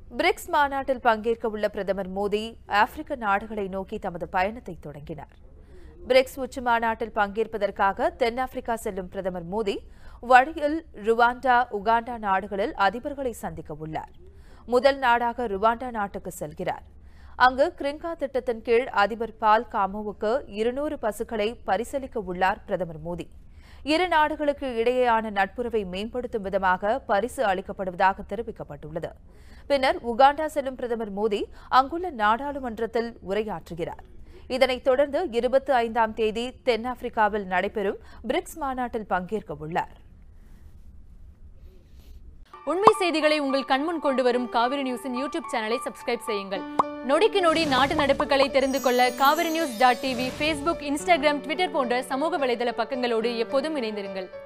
BRICS மாநாட்டில் பங்கேற்க உள்ள பிரதமர் மோடி ஆப்பிரிக்க நாடுகளை நோக்கி தமது பயணத்தை தொடங்கினார் பிரிக்ஸ் உச்சி மாநாட்டில் பங்கேற்பதற்காக தென்னாப்பிரிக்கா செல்லும் பிரதமர் மோடி வழியில் ருவாண்டா உகாண்டா நாடுகளில் அதிபர்களை சந்திக்க உள்ளார் முதல் நாடாக ருவாண்டா நாட்டுக்கு செல்கிறார் அங்கு கிரிங்கா திட்டத்தின் கீழ் அதிபர் பால் காமோவுக்கு இருநூறு பசுக்களை பரிசீலிக்க உள்ளார் பிரதமர் மோடி இரு நாடுகளுக்கு இடையேயான நட்புறவை மேம்படுத்தும் விதமாக பரிசு அளிக்கப்படுவதாக தெரிவிக்கப்பட்டுள்ளது பின்னர் உகாண்டா செல்லும் பிரதமர் மோடி அங்குள்ள நாடாளுமன்றத்தில் உரையாற்றுகிறார் இதனைத் தொடர்ந்து இருபத்தி ஐந்தாம் தேதி தென்னாப்பிரிக்காவில் நடைபெறும் பிரிக்ஸ் மாநாட்டில் பங்கேற்க உள்ளார் உண்மை செய்திகளை உங்கள் கண்முன் கொண்டு வரும் காவிரி நியூஸின் யூடியூப் சேனலை சப்ஸ்கிரைப் செய்யுங்கள் நொடிக்கு நொடி நாட்டு நடப்புகளை தெரிந்து கொள்ள Kaveri news dot TV Facebook Instagram Twitter போன்ற சமூக வலைதள பக்கங்களோடு எப்போதும் இணைந்திருங்கள்